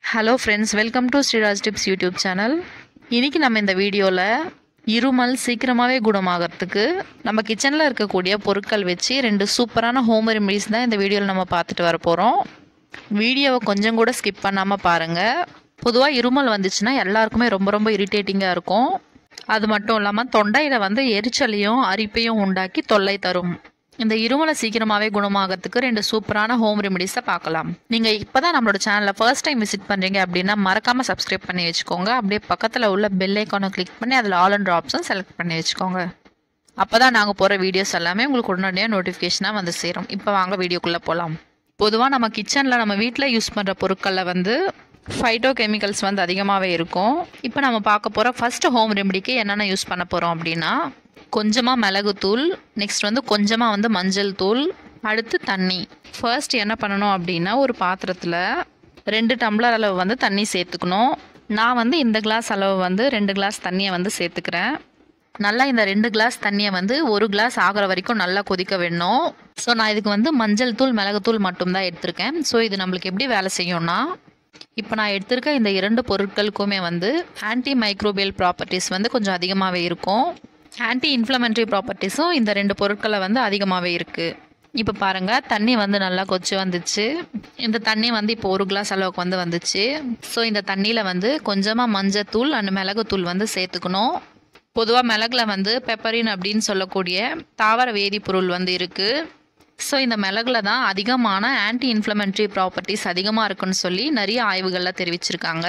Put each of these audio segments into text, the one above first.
hello friends welcome to Shriraj tips YouTube channel இன்றைக்கி நம்ம இந்த வீடியோவில் இருமல் சீக்கிரமாகவே குணமாகறதுக்கு நம்ம கிச்சனில் இருக்கக்கூடிய பொருட்கள் வச்சு ரெண்டு சூப்பரான ஹோம் ரெமடிஸ் தான் இந்த வீடியோவில் நம்ம பார்த்துட்டு வர போகிறோம் வீடியோவை கொஞ்சம் கூட ஸ்கிப் பண்ணாமல் பாருங்கள் பொதுவாக இருமல் வந்துச்சுன்னா எல்லாருக்குமே ரொம்ப ரொம்ப இரிட்டேட்டிங்காக இருக்கும் அது மட்டும் இல்லாமல் தொண்டையில் வந்து எரிச்சலையும் அரிப்பையும் உண்டாக்கி தொல்லை தரும் இந்த இருமலை சீக்கிரமாகவே குணமாகறதுக்கு ரெண்டு சூப்பரான ஹோம் ரெமடிஸை பார்க்கலாம் நீங்கள் இப்போ தான் நம்மளோட சேனலில் ஃபர்ஸ்ட் டைம் விசிட் பண்ணுறீங்க அப்படின்னா மறக்காமல் சப்ஸ்கிரைப் பண்ணி வச்சுக்கோங்க அப்படியே பக்கத்தில் உள்ள பெல் ஐக்கானை கிளிக் பண்ணி அதில் ஆல் அண்ட் ஆப்ஷன் செலக்ட் பண்ணி வச்சுக்கோங்க அப்போ தான் நாங்கள் போகிற வீடியோஸ் எல்லாமே உங்களுக்கு உடனடியாக நோட்டிஃபிகேஷனாக வந்து சேரும் இப்போ வாங்க வீடியோக்குள்ளே போகலாம் பொதுவாக நம்ம கிச்சனில் நம்ம வீட்டில் யூஸ் பண்ணுற பொருட்களில் வந்து ஃபைட்டோ கெமிக்கல்ஸ் வந்து அதிகமாகவே இருக்கும் இப்போ நம்ம பார்க்க போகிற ஃபஸ்ட்டு ஹோம் ரெமடிக்கு என்னென்ன யூஸ் பண்ண போகிறோம் அப்படின்னா கொஞ்சமாக மிளகுத்தூள் நெக்ஸ்ட் வந்து கொஞ்சமாக வந்து மஞ்சள் தூள் அடுத்து தண்ணி ஃபர்ஸ்ட் என்ன பண்ணணும் அப்படின்னா ஒரு பாத்திரத்தில் ரெண்டு டம்ளர் அளவு வந்து தண்ணி சேர்த்துக்கணும் நான் வந்து இந்த கிளாஸ் அளவு வந்து ரெண்டு கிளாஸ் தண்ணியை வந்து சேர்த்துக்கிறேன் நல்லா இந்த ரெண்டு கிளாஸ் தண்ணியை வந்து ஒரு கிளாஸ் ஆகிற வரைக்கும் நல்லா கொதிக்க வேணும் ஸோ நான் இதுக்கு வந்து மஞ்சள் தூள் மிளகுத்தூள் மட்டும்தான் எடுத்திருக்கேன் ஸோ இது நம்மளுக்கு எப்படி வேலை செய்யும்னா இப்போ நான் எடுத்திருக்க இந்த இரண்டு பொருட்களுக்குமே வந்து ஆன்டி மைக்ரோபியல் ப்ராப்பர்ட்டிஸ் வந்து கொஞ்சம் அதிகமாகவே இருக்கும் ஆன்டி இன்ஃப்ளமெண்ட்ரி ப்ராப்பர்ட்டிஸும் இந்த ரெண்டு பொருட்களில் வந்து அதிகமாகவே இருக்குது இப்போ பாருங்கள் தண்ணி வந்து நல்லா கொச்சி வந்துச்சு இந்த தண்ணி வந்து இப்போ ஒரு கிளாஸ் அளவுக்கு வந்து வந்துச்சு ஸோ இந்த தண்ணியில் வந்து கொஞ்சமாக மஞ்சத்தூள் அண்ட் மிளகுத்தூள் வந்து சேர்த்துக்கணும் பொதுவாக மிளகுல வந்து பெப்பரின் அப்படின்னு சொல்லக்கூடிய தாவர வேதிப்பொருள் வந்து இருக்குது ஸோ இந்த மிளகுல தான் அதிகமான ஆன்டி இன்ஃப்ளமெண்ட்ரி ப்ராப்பர்ட்டிஸ் அதிகமாக இருக்குன்னு சொல்லி நிறைய ஆய்வுகளில் தெரிவிச்சிருக்காங்க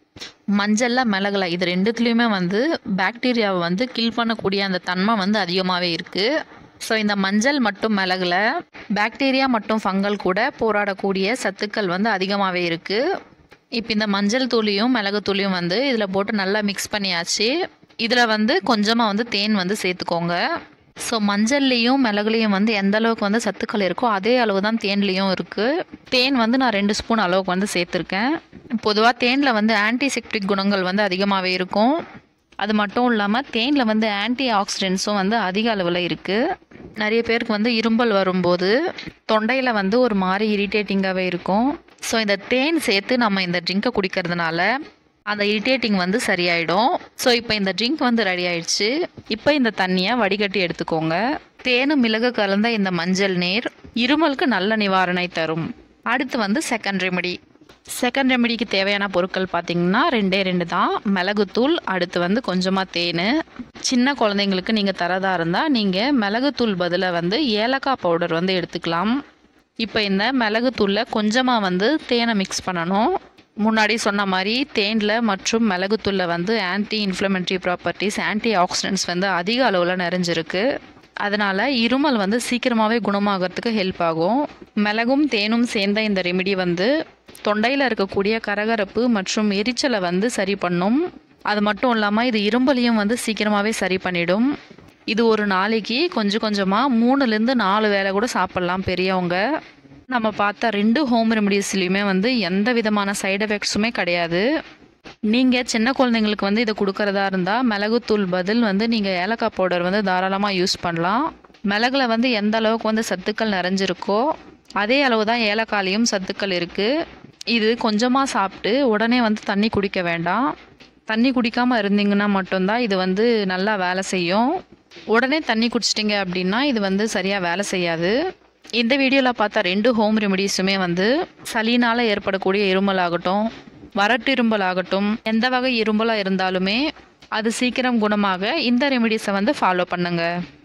மஞ்சள்ல மிளகுல இது ரெண்டுத்துலேயுமே வந்து பாக்டீரியாவை வந்து கில் பண்ணக்கூடிய அந்த தன்மை வந்து அதிகமாகவே இருக்குது ஸோ இந்த மஞ்சள் மற்றும் மிளகுல பாக்டீரியா மற்றும் ஃபங்கல் கூட போராடக்கூடிய சத்துக்கள் வந்து அதிகமாகவே இருக்குது இப்போ இந்த மஞ்சள் தூளியும் மிளகு தூளியும் வந்து இதில் போட்டு நல்லா மிக்ஸ் பண்ணியாச்சு இதில் வந்து கொஞ்சமாக வந்து தேன் வந்து சேர்த்துக்கோங்க ஸோ மஞ்சள்லேயும் மிளகுலேயும் வந்து எந்த அளவுக்கு வந்து சத்துக்கள் இருக்கோ அதே அளவு தான் தேன்லேயும் இருக்குது தேன் வந்து நான் ரெண்டு ஸ்பூன் அளவுக்கு வந்து சேர்த்துருக்கேன் பொதுவாக தேனில் வந்து ஆன்டிசெப்டிக் குணங்கள் வந்து அதிகமாகவே இருக்கும் அது மட்டும் இல்லாமல் தேனில் வந்து ஆன்டி ஆக்சிடென்ட்ஸும் வந்து அதிக அளவில் இருக்குது நிறைய பேருக்கு வந்து இரும்பல் வரும்போது தொண்டையில் வந்து ஒரு மாதிரி இரிட்டேட்டிங்காகவே இருக்கும் ஸோ இந்த தேன் சேர்த்து நம்ம இந்த ட்ரிங்கை குடிக்கிறதுனால அந்த இரிட்டேட்டிங் வந்து சரியாயிடும் ஸோ இப்போ இந்த ட்ரிங்க் வந்து ரெடி ஆயிடுச்சு இப்போ இந்த தண்ணியை வடிகட்டி எடுத்துக்கோங்க தேனும் மிளகு கலந்த இந்த மஞ்சள் நீர் இருமலுக்கு நல்ல நிவாரணை தரும் அடுத்து வந்து செகண்ட் ரெமெடி செகண்ட் ரெமெடிக்கு தேவையான பொருட்கள் பார்த்தீங்கன்னா ரெண்டே ரெண்டு தான் மிளகுத்தூள் அடுத்து வந்து கொஞ்சமாக தேன் சின்ன குழந்தைங்களுக்கு நீங்கள் தரதா இருந்தால் நீங்கள் மிளகுத்தூள் பதிலாக வந்து ஏலக்காய் பவுடர் வந்து எடுத்துக்கலாம் இப்போ இந்த மிளகுத்தூளில் கொஞ்சமாக வந்து தேனை மிக்ஸ் பண்ணணும் முன்னாடி சொன்ன மாதிரி தேனில் மற்றும் மிளகுத்தூளில் வந்து anti inflammatory properties anti oxidants வந்து அதிக அளவில் நிறைஞ்சிருக்கு அதனால் இருமல் வந்து சீக்கிரமாகவே குணமாகறதுக்கு ஹெல்ப் ஆகும் மிளகும் தேனும் சேர்ந்த இந்த ரெமிடி வந்து தொண்டையில் இருக்கக்கூடிய கரகரப்பு மற்றும் எரிச்சலை வந்து சரி பண்ணும் அது மட்டும் இல்லாமல் இது இரும்பலையும் வந்து சீக்கிரமாகவே சரி பண்ணிடும் இது ஒரு நாளைக்கு கொஞ்சம் கொஞ்சமாக மூணுலேருந்து நாலு வேளை கூட சாப்பிட்லாம் பெரியவங்க நம்ம பார்த்த ரெண்டு ஹோம் ரெமடிஸ்லையுமே வந்து எந்த விதமான சைடு எஃபெக்ட்ஸுமே கிடையாது நீங்கள் சின்ன குழந்தைங்களுக்கு வந்து இதை கொடுக்கறதா இருந்தால் மிளகுத்தூள் பதில் வந்து நீங்கள் ஏலக்காய் பவுடர் வந்து தாராளமாக யூஸ் பண்ணலாம் மிளகுல வந்து எந்த அளவுக்கு வந்து சத்துக்கள் நிறைஞ்சிருக்கோ அதே அளவு தான் ஏலக்காயிலையும் சத்துக்கள் இருக்குது இது கொஞ்சமாக சாப்பிட்டு உடனே வந்து தண்ணி குடிக்க வேண்டாம் தண்ணி குடிக்காமல் இருந்தீங்கன்னா மட்டும்தான் இது வந்து நல்லா வேலை செய்யும் உடனே தண்ணி குடிச்சிட்டிங்க அப்படின்னா இது வந்து சரியாக வேலை செய்யாது இந்த வீடியோவில் பார்த்த ரெண்டு ஹோம் ரெமடிஸுமே வந்து சளினால் ஏற்படக்கூடிய இருமல் ஆகட்டும் வறட்டு இரும்பல் ஆகட்டும் எந்த வகை இரும்பலாக இருந்தாலுமே அது சீக்கிரம் குணமாக இந்த ரெமடிஸை வந்து ஃபாலோ பண்ணுங்கள்